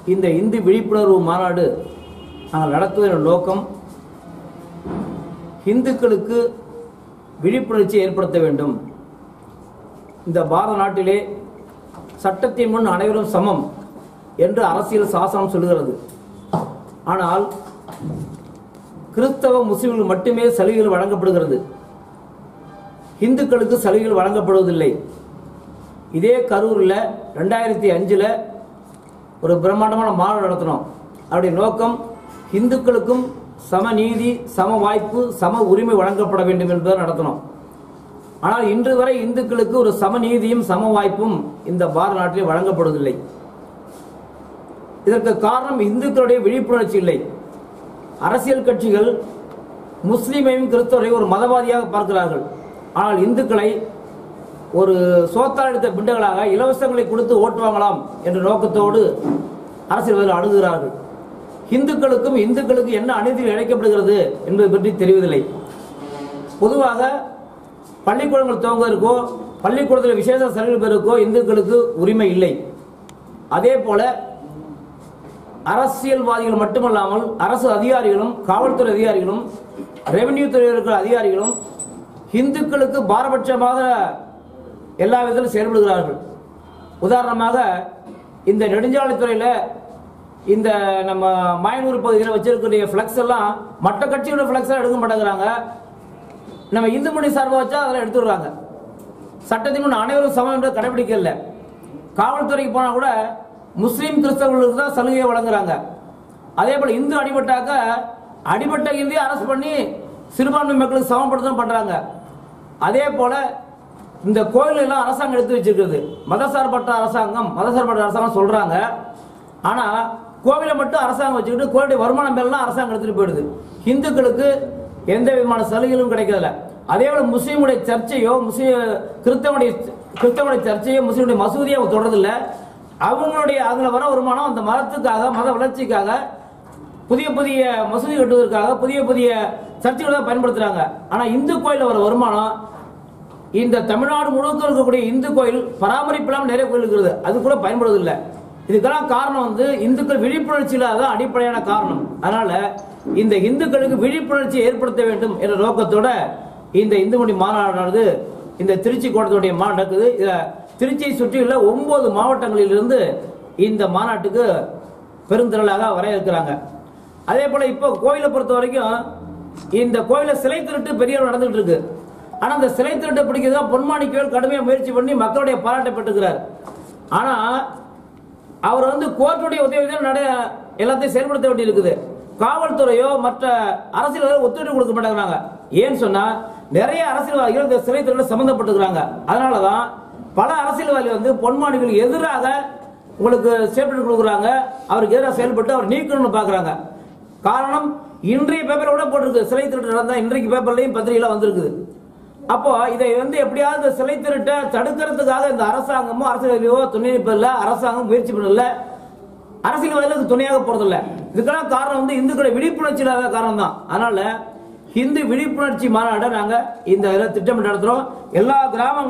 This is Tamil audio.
இந்த இந்து விழிப்புணர்வு மாநாடு நாங்கள் நடத்துவதன் நோக்கம் இந்துக்களுக்கு விழிப்புணர்ச்சி ஏற்படுத்த வேண்டும் இந்த பாரத நாட்டிலே சட்டத்தின் முன் அனைவரும் சமம் என்று அரசியல் சாசனம் சொல்கிறது ஆனால் கிறிஸ்தவ முஸ்லிம்கள் மட்டுமே சலுகைகள் வழங்கப்படுகிறது இந்துக்களுக்கு சலுகைகள் வழங்கப்படுவதில்லை இதே கரூரில் ரெண்டாயிரத்தி அஞ்சில் ஒரு பிரம்மாண்டமான மாநாடு நடத்தினோம் அவருடைய நோக்கம் இந்துக்களுக்கும் சம நீதி சம வாய்ப்பு சம உரிமை வழங்கப்பட வேண்டும் என்பதை நடத்தினோம் ஆனால் இன்று வரை இந்துக்களுக்கு ஒரு சம நீதியும் சம வாய்ப்பும் இந்த பாரத நாட்டில் வழங்கப்படுவதில்லை இதற்கு காரணம் இந்துக்களுடைய விழிப்புணர்ச்சி இல்லை அரசியல் கட்சிகள் முஸ்லிமையும் கிறிஸ்தவரையும் ஒரு மதவாதியாக பார்க்கிறார்கள் ஆனால் இந்துக்களை ஒரு சோத்தால் எடுத்த பிண்டுகளாக இலவசங்களை கொடுத்து ஓட்டு வாங்கலாம் என்ற நோக்கத்தோடு அரசியல்வாதிகள் அணுகுகிறார்கள் இந்துக்களுக்கும் இந்துக்களுக்கு என்ன அநீதி இழைக்கப்படுகிறது என்பது பற்றி தெரிவதில்லை பொதுவாக பள்ளிக்கூடங்கள் துவங்குவதற்கோ பள்ளிக்கூடத்தில் விசேஷ சலுகை பெறுவதற்கோ இந்துக்களுக்கு உரிமை இல்லை அதே போல அரசியல்வாதிகள் மட்டுமல்லாமல் அரசு அதிகாரிகளும் காவல்துறை அதிகாரிகளும் ரெவென்யூ துறையில் இருக்கிற அதிகாரிகளும் இந்துக்களுக்கு பாரபட்சமாக எல்லா விதத்திலும் செயல்படுகிறார்கள் உதாரணமாக இந்த நெடுஞ்சாலைத்துறையில் இந்த நம்ம மாயனூர் பகுதியில் வச்சிருக்கிற ஃப்ளக்ஸ் எல்லாம் மற்ற கட்சியோட ஃப்ளக்ஸ் எடுக்க மாட்டேங்கிறாங்க நம்ம இந்து மணி சார்பாக வச்சா அதெல்லாம் எடுத்துடுறாங்க சட்டத்தின் முன் அனைவரும் சமம் என்று கடைபிடிக்கல காவல்துறைக்கு போனால் கூட முஸ்லீம் கிறிஸ்தவர்களுக்கு தான் சலுகையை வழங்குறாங்க அதே போல இந்து அடிபட்டாக்க அடிபட்ட இந்திய அரெஸ்ட் பண்ணி சிறுபான்மை மக்களுக்கு சமப்படுத்தணும் பண்றாங்க அதே போல இந்த கோயில் எல்லாம் அரசாங்கம் எடுத்து வச்சிருக்கிறது மதசார்பற்ற அரசாங்கம் மதசார்பற்ற அரசாங்கம் சொல்றாங்க ஆனா கோவிலை மட்டும் அரசாங்கம் வச்சுக்கிட்டு கோயிலுடைய வருமானம் மேலாம் அரசாங்கம் எடுத்துட்டு போயிடுது இந்துக்களுக்கு எந்த விதமான சலுகைகளும் கிடைக்கிறதில்ல அதே போல முஸ்லீமுடைய சர்ச்சையோ முஸ்லீம் கிறிஸ்தவனுடைய கிறிஸ்தவனுடைய சர்ச்சையோ முஸ்லீமுடைய மசூதியோ அவங்க தொடர்றதில்ல அவங்களுடைய அதுல வர வருமானம் அந்த மதத்துக்காக மத வளர்ச்சிக்காக புதிய புதிய மசூதி கட்டுவதற்காக புதிய புதிய சர்ச்சைகளை தான் பயன்படுத்துறாங்க ஆனா இந்து கோயில்ல வர வருமானம் இந்த தமிழ்நாடு முழுக்க இருக்கக்கூடிய இந்து கோயில் பராமரிப்பு இல்லாமல் நிறைய கோயில் இருக்கிறது அது கூட பயன்படுவதில்லை இதுக்கெல்லாம் காரணம் வந்து இந்துக்கள் விழிப்புணர்ச்சி இல்லாத அடிப்படையான காரணம் அதனால இந்த இந்துக்களுக்கு விழிப்புணர்ச்சி ஏற்படுத்த வேண்டும் என்ற நோக்கத்தோட இந்த இந்து மணி மாநாடானது இந்த திருச்சி கோட்டத்துடைய மாநாடு நடக்குது இதுல திருச்சியை சுற்றியுள்ள ஒன்பது மாவட்டங்களிலிருந்து இந்த மாநாட்டுக்கு பெருந்திரளாக வர இருக்கிறாங்க அதே போல இப்போ கோயிலை பொறுத்த வரைக்கும் இந்த கோயில சிலை திருட்டு பெரிய அளவு நடந்துட்டு இருக்கு ஆனா அந்த சிலை திருட்டை பிடிக்கிறதா பொன்மாணிக்கவேல் கடுமையா முயற்சி பண்ணி மக்களுடைய பாராட்டை பெற்றுக்கிறார் ஆனா அவர் வந்து கோர்ட்டுடைய உதவி தான் நட எல்லாத்தையும் செயல்படுத்த வேண்டி இருக்குது காவல்துறையோ மற்ற அரசியல்வாதிகள் ஒத்துழைப்பு கொடுக்க மாட்டேங்கிறாங்க ஏன்னு சொன்னா நிறைய அரசியல்வாதிகள் இந்த சிலை திருட சம்பந்தப்பட்டிருக்கிறாங்க அதனாலதான் பல அரசியல்வாதிகள் வந்து பொன்மாணிகளுக்கு எதிராக உங்களுக்கு ஸ்டேட்மெண்ட் கொடுக்குறாங்க அவருக்கு எதிராக செயல்பட்டு அவர் நீக்கணும்னு பாக்குறாங்க காரணம் இன்றைய பேப்பர்ல கூட போட்டிருக்கு சிலை திருட்டு நடந்தா இன்றைக்கு பேப்பர்லயும் பத்திரிகையில வந்திருக்குது அப்போ இதை வந்து எப்படியாவது இந்த சிலை திருட்ட தடுக்கிறதுக்காக இந்த அரசாங்கமோ அரசியலோ துணை நிற்பதில்ல அரசாங்கம் முயற்சி பண்ணல அரசியல்வாதிகளுக்கு துணையாக போறதில்ல இதுக்கெல்லாம் காரணம் வந்து இந்துக்களை விழிப்புணர்ச்சி இல்லாத காரணம் தான் அதனால இந்து விழிப்புணர்ச்சி மாநாட்டை நாங்க இந்த இதில் திட்டமிட்டு நடத்துறோம் எல்லா கிராமங்களும்